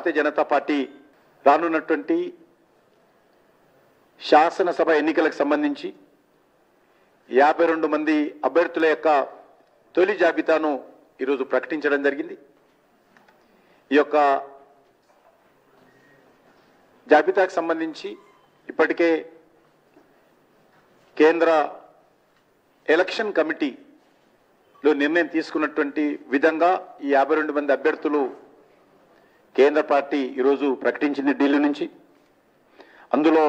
భారతీయ Janata party రానున్నటువంటి శాసనసభ ఎన్నికలకు సంబంధించి యాభై రెండు మంది అభ్యర్థుల యొక్క తొలి జాబితాను ఈరోజు ప్రకటించడం జరిగింది ఈ యొక్క జాబితాకు సంబంధించి ఇప్పటికే కేంద్ర ఎలక్షన్ కమిటీలో నిర్ణయం తీసుకున్నటువంటి విధంగా ఈ యాభై రెండు మంది అభ్యర్థులు కేంద్ర పార్టీ ఈరోజు ప్రకటించింది ఢిల్లీ నుంచి అందులో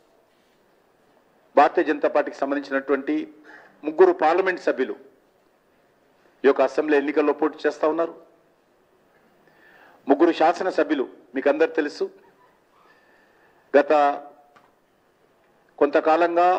భారతీయ జనతా పార్టీకి సంబంధించినటువంటి ముగ్గురు పార్లమెంట్ సభ్యులు ఈ యొక్క అసెంబ్లీ ఎన్నికల్లో పోటీ చేస్తా ఉన్నారు ముగ్గురు శాసన సభ్యులు మీకు అందరు తెలుసు గత కొంతకాలంగా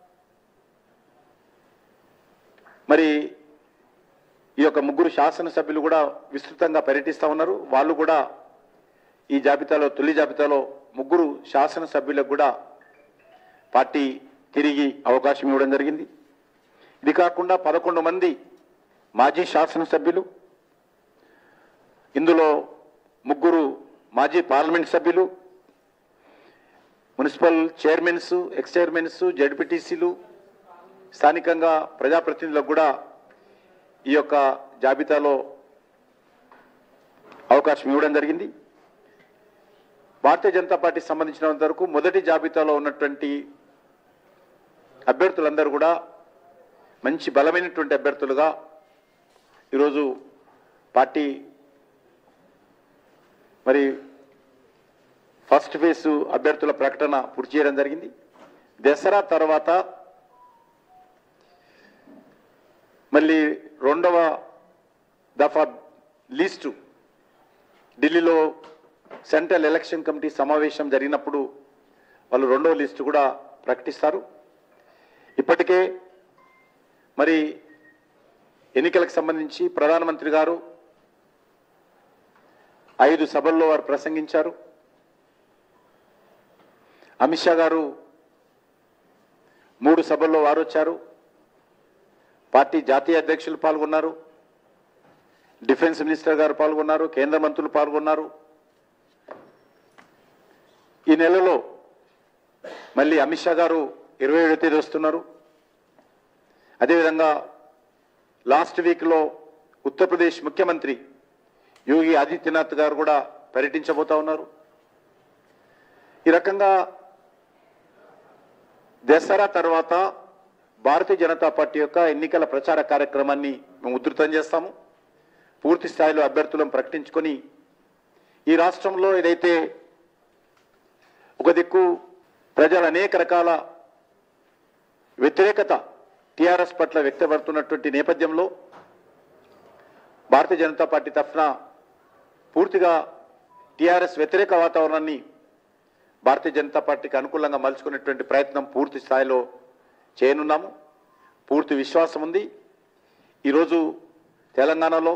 మరి ఈ యొక్క ముగ్గురు శాసనసభ్యులు కూడా విస్తృతంగా పర్యటిస్తూ ఉన్నారు వాళ్ళు కూడా ఈ జాబితాలో తొలి జాబితాలో ముగ్గురు శాసనసభ్యులకు కూడా పార్టీ తిరిగి అవకాశం ఇవ్వడం జరిగింది ఇది కాకుండా పదకొండు మంది మాజీ శాసనసభ్యులు ఇందులో ముగ్గురు మాజీ పార్లమెంట్ సభ్యులు మున్సిపల్ చైర్మన్స్ ఎక్స్ చైర్మన్స్ జడ్పీటీసీలు స్థానికంగా ప్రజాప్రతినిధులకు కూడా ఈ యొక్క జాబితాలో అవకాశం ఇవ్వడం జరిగింది భారతీయ జనతా పార్టీకి సంబంధించినంత వరకు మొదటి జాబితాలో ఉన్నటువంటి అభ్యర్థులందరూ కూడా మంచి బలమైనటువంటి అభ్యర్థులుగా ఈరోజు పార్టీ మరి ఫస్ట్ ఫేజ్ అభ్యర్థుల ప్రకటన పూర్తి చేయడం జరిగింది దసరా తర్వాత మళ్ళీ రెండవ దఫా లిస్టు ఢిల్లీలో సెంట్రల్ ఎలక్షన్ కమిటీ సమావేశం జరిగినప్పుడు వాళ్ళు రెండవ లిస్టు కూడా ప్రకటిస్తారు ఇప్పటికే మరి ఎన్నికలకు సంబంధించి ప్రధానమంత్రి గారు ఐదు సభల్లో వారు ప్రసంగించారు అమిత్ షా గారు మూడు సభల్లో వారు వచ్చారు పార్టీ జాతీయ అధ్యక్షులు పాల్గొన్నారు డిఫెన్స్ మినిస్టర్ గారు పాల్గొన్నారు కేంద్ర మంత్రులు పాల్గొన్నారు ఈ నెలలో మళ్ళీ అమిత్ షా గారు ఇరవై ఏడో తేదీ వస్తున్నారు అదేవిధంగా లాస్ట్ వీక్లో ఉత్తరప్రదేశ్ ముఖ్యమంత్రి యోగి ఆదిత్యనాథ్ గారు కూడా పర్యటించబోతా ఉన్నారు ఈ రకంగా దసరా తర్వాత భారతీయ జనతా పార్టీ యొక్క ఎన్నికల ప్రచార కార్యక్రమాన్ని మేము ఉధృతం చేస్తాము పూర్తి స్థాయిలో అభ్యర్థులను ప్రకటించుకొని ఈ రాష్ట్రంలో ఏదైతే ఒక దిక్కు ప్రజలు అనేక రకాల వ్యతిరేకత టీఆర్ఎస్ పట్ల వ్యక్తపడుతున్నటువంటి నేపథ్యంలో భారతీయ జనతా పార్టీ తరఫున పూర్తిగా టీఆర్ఎస్ వ్యతిరేక వాతావరణాన్ని భారతీయ జనతా పార్టీకి అనుకూలంగా మలుచుకునేటువంటి ప్రయత్నం పూర్తి స్థాయిలో చేయనున్నాము పూర్తి విశ్వాసం ఉంది ఈరోజు తెలంగాణలో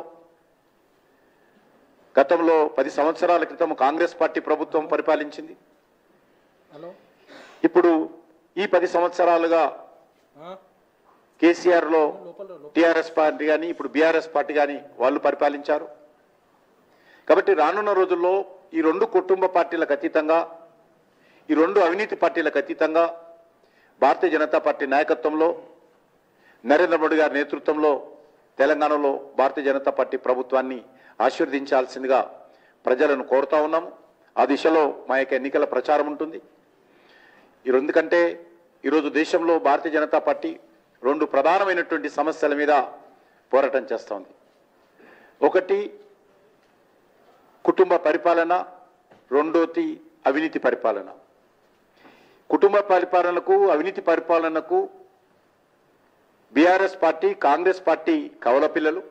గతంలో పది సంవత్సరాల క్రితం కాంగ్రెస్ పార్టీ ప్రభుత్వం పరిపాలించింది హలో ఇప్పుడు ఈ పది సంవత్సరాలుగా ఆ? కేసీఆర్లో లోపల లోపల టీఆర్ఎస్ పార్టీ కానీ ఇప్పుడు బీఆర్ఎస్ పార్టీ కానీ వాళ్ళు పరిపాలించారు కాబట్టి రానున్న రోజుల్లో ఈ రెండు కుటుంబ పార్టీలకు అతీతంగా ఈ రెండు అవినీతి పార్టీలకు అతీతంగా భారతీయ జనతా పార్టీ నాయకత్వంలో నరేంద్ర మోడీ గారి నేతృత్వంలో తెలంగాణలో భారతీయ జనతా పార్టీ ప్రభుత్వాన్ని ఆశీర్వదించాల్సిందిగా ప్రజలను కోరుతా ఉన్నాము ఆ దిశలో మా యొక్క ఎన్నికల ప్రచారం ఉంటుంది ఈ ఎందుకంటే ఈరోజు దేశంలో భారతీయ జనతా పార్టీ రెండు ప్రధానమైనటువంటి సమస్యల మీద పోరాటం చేస్తూ ఉంది ఒకటి కుటుంబ పరిపాలన రెండోది అవినీతి పరిపాలన కుటుంబ పరిపాలనకు అవినీతి పరిపాలనకు బీఆర్ఎస్ పార్టీ కాంగ్రెస్ పార్టీ కవల పిల్లలు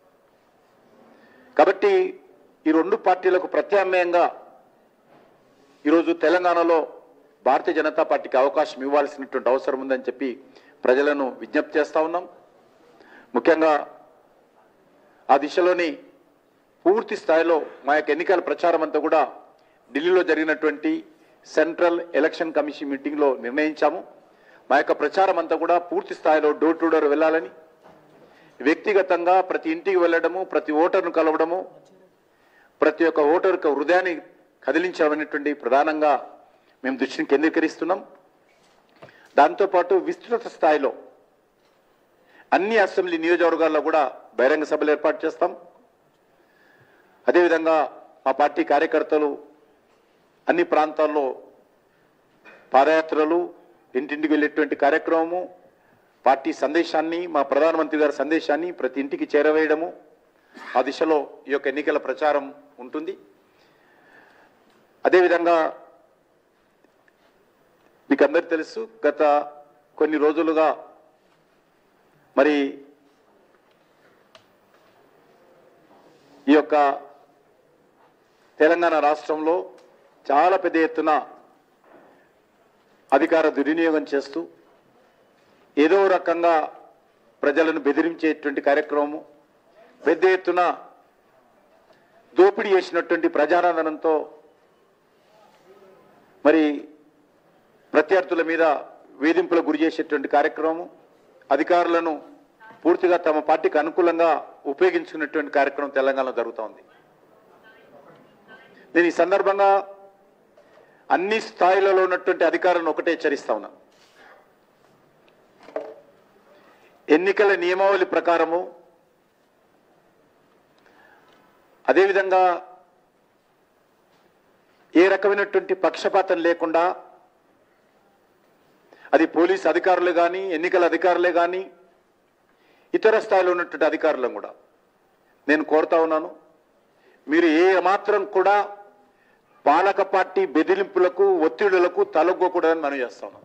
కాబట్టి ఈ రెండు పార్టీలకు ప్రత్యామ్నాయంగా ఈరోజు తెలంగాణలో భారతీయ జనతా పార్టీకి అవకాశం ఇవ్వాల్సినటువంటి అవసరం ఉందని చెప్పి ప్రజలను విజ్ఞప్తి చేస్తా ఉన్నాం ముఖ్యంగా ఆ దిశలోని పూర్తి స్థాయిలో మా యొక్క ఎన్నికల ప్రచారం అంతా కూడా ఢిల్లీలో జరిగినటువంటి సెంట్రల్ ఎలక్షన్ కమిషన్ మీటింగ్లో నిర్ణయించాము మా యొక్క ప్రచారం అంతా కూడా పూర్తి స్థాయిలో డోర్ టు డోర్ వెళ్ళాలని వ్యక్తిగతంగా ప్రతి ఇంటికి వెళ్ళడము ప్రతి ఓటర్ను కలవడము ప్రతి ఒక్క ఓటర్కు హృదయాన్ని కదిలించడం ప్రధానంగా మేము దృష్టిని కేంద్రీకరిస్తున్నాం దాంతోపాటు విస్తృత స్థాయిలో అన్ని అసెంబ్లీ నియోజకవర్గాల్లో కూడా బహిరంగ సభలు ఏర్పాటు చేస్తాం అదేవిధంగా మా పార్టీ కార్యకర్తలు అన్ని ప్రాంతాల్లో పాదయాత్రలు ఇంటింటికి వెళ్ళేటువంటి కార్యక్రమము పార్టీ సందేశాన్ని మా ప్రధానమంత్రి గారి సందేశాన్ని ప్రతి ఇంటికి చేరవేయడము ఆ దిశలో ఈ యొక్క ఎన్నికల ప్రచారం ఉంటుంది అదేవిధంగా మీకు అందరు తెలుసు గత కొన్ని రోజులుగా మరి ఈ యొక్క తెలంగాణ రాష్ట్రంలో చాలా పెద్ద ఎత్తున అధికార దుర్వినియోగం చేస్తూ ఏదో రకంగా ప్రజలను బెదిరించేటువంటి కార్యక్రమము పెద్ద ఎత్తున దోపిడీ చేసినటువంటి ప్రజానందనంతో మరి ప్రత్యర్థుల మీద వేధింపులకు గురి చేసేటువంటి కార్యక్రమం అధికారులను పూర్తిగా తమ పార్టీకి అనుకూలంగా ఉపయోగించుకున్నటువంటి కార్యక్రమం తెలంగాణలో జరుగుతూ ఉంది నేను ఈ సందర్భంగా అన్ని స్థాయిలలో ఉన్నటువంటి అధికారులను ఒకటే హెచ్చరిస్తా ఉన్నా ఎన్నికల నియమావళి ప్రకారము అదేవిధంగా ఏ రకమైనటువంటి పక్షపాతం లేకుండా అది పోలీస్ అధికారులు కానీ ఎన్నికల అధికారులే కానీ ఇతర స్థాయిలో ఉన్నటువంటి అధికారులను కూడా నేను కోరుతా ఉన్నాను మీరు ఏ మాత్రం కూడా పాలక పార్టీ బెదిరింపులకు ఒత్తిడులకు తలొగ్గకూడదని మనం చేస్తా ఉన్నాం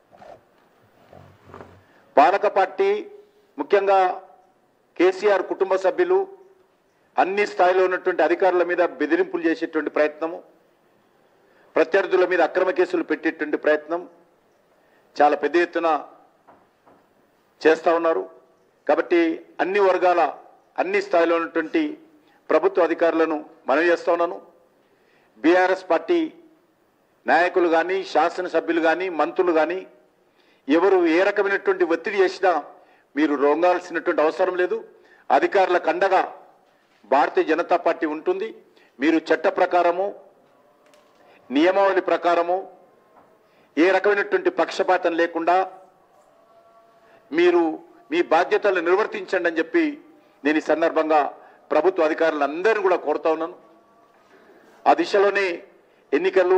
పాలక పార్టీ ముఖ్యంగా కేసీఆర్ కుటుంబ సభ్యులు అన్ని స్థాయిలో ఉన్నటువంటి అధికారుల మీద బెదిరింపులు చేసేటువంటి ప్రయత్నము ప్రత్యర్థుల మీద అక్రమ కేసులు పెట్టేటువంటి ప్రయత్నం చాలా పెద్ద ఎత్తున చేస్తా ఉన్నారు కాబట్టి అన్ని వర్గాల అన్ని స్థాయిలో ఉన్నటువంటి ప్రభుత్వ అధికారులను మనవి చేస్తా ఉన్నాను బీఆర్ఎస్ పార్టీ నాయకులు కానీ శాసనసభ్యులు కానీ మంత్రులు కానీ ఎవరు ఏ రకమైనటువంటి ఒత్తిడి చేసినా మీరు రొంగాల్సినటువంటి అవసరం లేదు అధికారుల కండగా భారతీయ జనతా పార్టీ ఉంటుంది మీరు చట్ట ప్రకారము నియమావళి ప్రకారము ఏ రకమైనటువంటి పక్షపాతం లేకుండా మీరు మీ బాధ్యతలను నిర్వర్తించండి అని చెప్పి నేను ఈ సందర్భంగా ప్రభుత్వ అధికారులందరినీ కూడా కోరుతా ఉన్నాను ఆ దిశలోనే ఎన్నికలు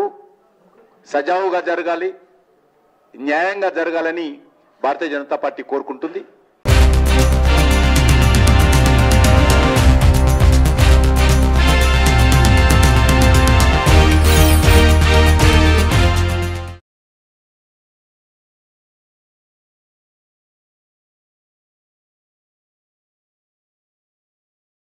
సజావుగా జరగాలి న్యాయంగా జరగాలని భారతీయ జనతా పార్టీ కోరుకుంటుంది